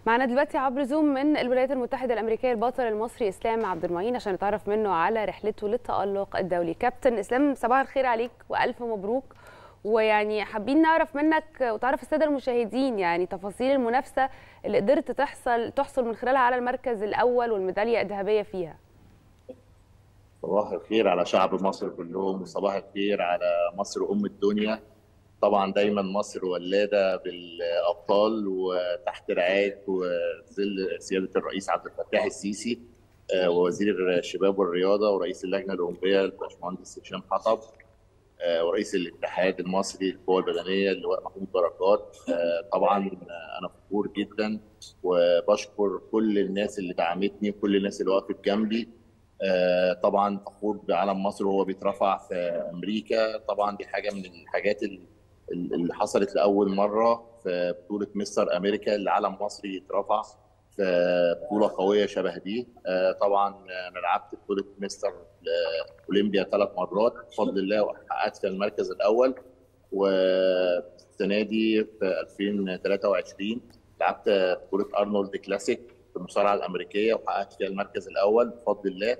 معنا دلوقتي عبر زوم من الولايات المتحدة الأمريكية البطل المصري إسلام عبد المعين عشان نتعرف منه على رحلته للتألق الدولي كابتن إسلام صباح الخير عليك وألف مبروك ويعني حابين نعرف منك وتعرف السادة المشاهدين يعني تفاصيل المنافسة اللي قدرت تحصل تحصل من خلالها على المركز الأول والميدالية الذهبية فيها صباح الخير على شعب مصر كلهم وصباح الخير على مصر أم الدنيا طبعا دايما مصر ولاده بالابطال وتحت رعايه وظل سياده الرئيس عبد الفتاح السيسي ووزير الشباب والرياضه ورئيس اللجنه الاولمبيه الباشمهندس هشام حطب ورئيس الاتحاد المصري للقوى البدنيه اللواء محمود بركات طبعا انا فخور جدا وبشكر كل الناس اللي دعمتني وكل الناس اللي وقفت جنبي طبعا فخور بعلم مصر وهو بيترفع في امريكا طبعا دي حاجه من الحاجات اللي اللي حصلت لاول مره في بطوله مستر امريكا اللي علم مصري يترفع في بطوله قويه شبه دي طبعا انا لعبت بطوله مستر اولمبيا ثلاث مرات بفضل الله وحققت في المركز الاول والسنه دي في 2023 لعبت بطوله ارنولد كلاسيك في المصارعه الامريكيه وحققت فيها المركز الاول بفضل الله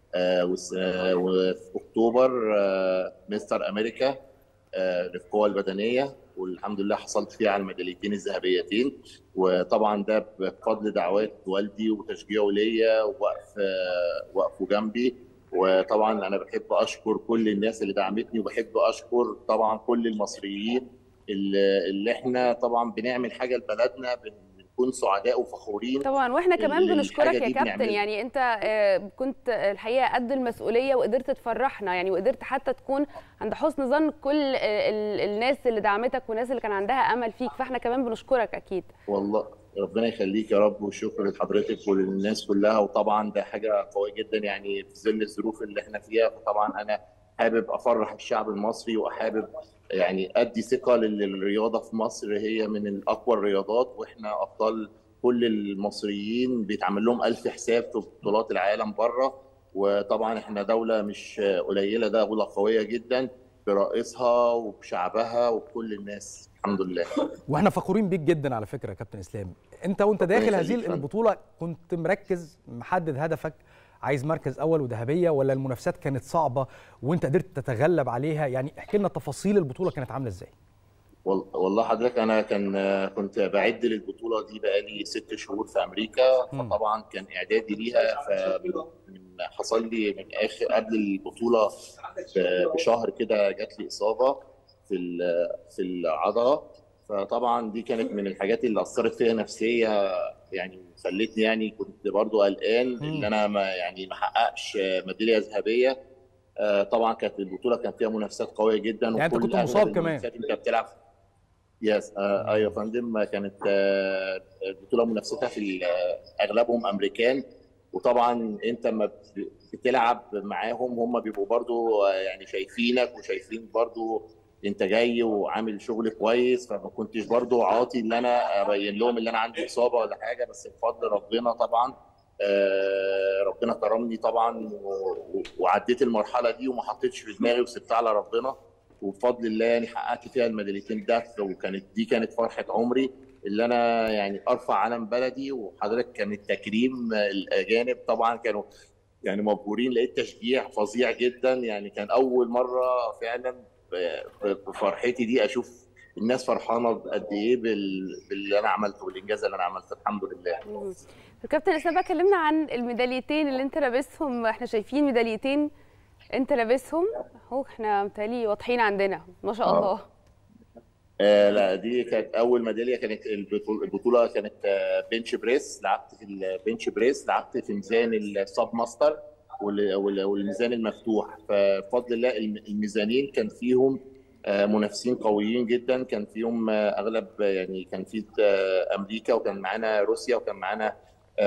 وفي اكتوبر مستر امريكا للقوى البدنيه والحمد لله حصلت فيها على الميداليتين الذهبيتين وطبعا ده بفضل دعوات والدي وتشجيعه ليا ووقف وقفه جنبي وطبعا انا بحب اشكر كل الناس اللي دعمتني وبحب اشكر طبعا كل المصريين اللي, اللي احنا طبعا بنعمل حاجه لبلدنا بنكون سعداء وفخورين طبعا واحنا كمان بنشكرك يا كابتن يعني انت كنت الحقيقه قد المسؤوليه وقدرت تفرحنا يعني وقدرت حتى تكون عند حسن ظن كل الناس اللي دعمتك والناس اللي كان عندها امل فيك فاحنا كمان بنشكرك اكيد والله ربنا يخليك يا رب والشكر لحضرتك وللناس كلها وطبعا ده حاجه قويه جدا يعني في ظل الظروف اللي احنا فيها فطبعا انا حابب افرح الشعب المصري وحابب يعني ادي ثقه للرياضه في مصر هي من الاقوى الرياضات واحنا ابطال كل المصريين بيتعمل لهم الف حساب في بطولات العالم بره وطبعا احنا دوله مش قليله دوله قويه جدا برئيسها وبشعبها وبكل الناس الحمد لله واحنا فخورين بيك جدا على فكره يا كابتن اسلام انت وانت داخل هذه البطوله كنت مركز محدد هدفك عايز مركز اول وذهبيه ولا المنافسات كانت صعبه وانت قدرت تتغلب عليها يعني احكي لنا تفاصيل البطوله كانت عامله ازاي والله حضرتك انا كان كنت بعد للبطوله دي بقالي ست شهور في امريكا فطبعا كان اعدادي ليها فمن حصل لي من اخر قبل البطوله بشهر كده جات لي اصابه في في العضله فطبعا دي كانت من الحاجات اللي اثرت فيها نفسيه يعني خلتني يعني كنت برضو قلقان ان انا ما يعني ما احققش ميداليه ذهبيه طبعا كانت البطوله كان فيها منافسات قويه جدا يعني انت كنت مصاب كمان انت بتلعب يس آه ايوه يا فندم كانت آه البطوله منافستها في اغلبهم امريكان وطبعا انت لما بتلعب معاهم هم بيبقوا برضو يعني شايفينك وشايفين برضو انت جاي وعامل شغل كويس فما كنتش برضو عاطي ان انا ابين لهم ان انا عندي اصابه ولا حاجه بس بفضل ربنا طبعا آه ربنا كرمني طبعا وعديت المرحله دي وما حطيتش في دماغي وسبتها على ربنا وبفضل الله يعني حققت فيها الميداليتين ده وكانت دي كانت فرحه عمري اللي انا يعني ارفع علم بلدي وحضرتك كان التكريم الاجانب طبعا كانوا يعني مبهورين لقيت تشجيع فظيع جدا يعني كان اول مره فعلا بفرحتي دي اشوف الناس فرحانه قد ايه باللي انا عملته والانجاز اللي انا عملته الحمد لله. كابتن اسلام بقى كلمنا عن الميداليتين اللي انت لابسهم احنا شايفين ميداليتين انت لابسهم اهو احنا متهيألي واضحين عندنا ما شاء الله. آه. آه لا دي كانت اول ميداليه كانت البطوله كانت بنش بريس لعبت في البنش بريس لعبت في ميزان السب ماستر والميزان المفتوح فبفضل الله الميزانين كان فيهم منافسين قويين جدا كان فيهم اغلب يعني كان في امريكا وكان معانا روسيا وكان معانا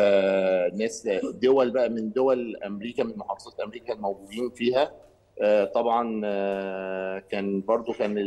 ناس دول بقى من دول امريكا من محافظات امريكا الموجودين فيها طبعا كان برضو كان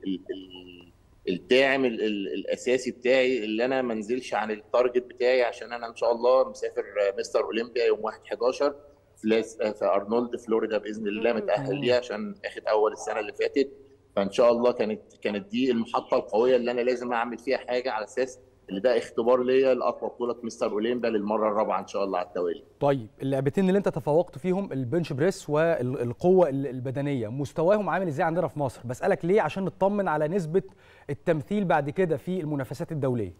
الداعم الاساسي بتاعي اللي انا ما انزلش عن التارجت بتاعي عشان انا ان شاء الله مسافر مستر اولمبيا يوم 1 11 في ارنولد فلوريدا باذن الله متاهل ليها عشان اخد اول السنه اللي فاتت فان شاء الله كانت كانت دي المحطه القويه اللي انا لازم اعمل فيها حاجه على اساس اللي ده اختبار ليا لاقوى بطوله مستر اولمبيا للمره الرابعه ان شاء الله على التوالي طيب اللعبتين اللي انت تفوقت فيهم البنش بريس والقوه البدنيه مستواهم عامل ازاي عندنا في مصر بسالك ليه عشان نطمن على نسبه التمثيل بعد كده في المنافسات الدوليه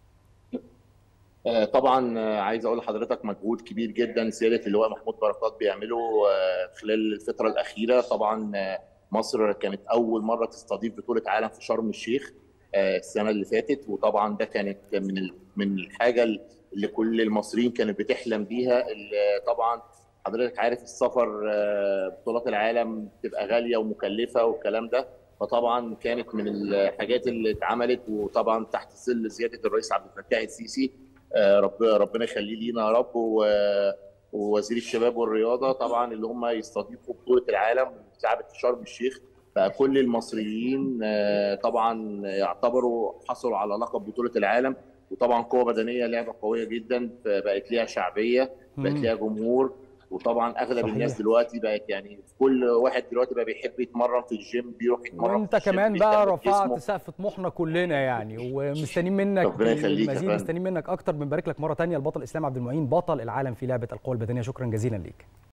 طبعا عايز اقول لحضرتك مجهود كبير جدا سياده اللواء محمود بركات بيعمله خلال الفتره الاخيره طبعا مصر كانت اول مره تستضيف بطوله عالم في شرم الشيخ السنه اللي فاتت وطبعا ده كانت من من الحاجه اللي كل المصريين كانت بتحلم بيها اللي طبعا حضرتك عارف السفر بطولات العالم بتبقى غاليه ومكلفه والكلام ده فطبعا كانت من الحاجات اللي اتعملت وطبعا تحت ظل سياده الرئيس عبد الفتاح السيسي رب ربنا يخليه لينا يا رب ووزير الشباب والرياضه طبعا اللي هم يستضيفوا بطوله العالم اتلعبت في شرم الشيخ فكل المصريين طبعا يعتبروا حصلوا على لقب بطوله العالم وطبعا قوه بدنيه لعبه قويه جدا بقت ليها شعبيه بقت ليها جمهور وطبعا اغلب صحيح. الناس دلوقتي بقت يعني كل واحد دلوقتي بقى بيحب يتمرن في الجيم بيروح يتمرن وانت كمان بقى رفعت سقف طموحنا كلنا يعني ومستنيين منك ربنا يخليك المزيد مستنيين منك اكتر بنبارك لك مره ثانيه البطل اسلام عبد المعين بطل العالم في لعبه القوه البدنيه شكرا جزيلا ليك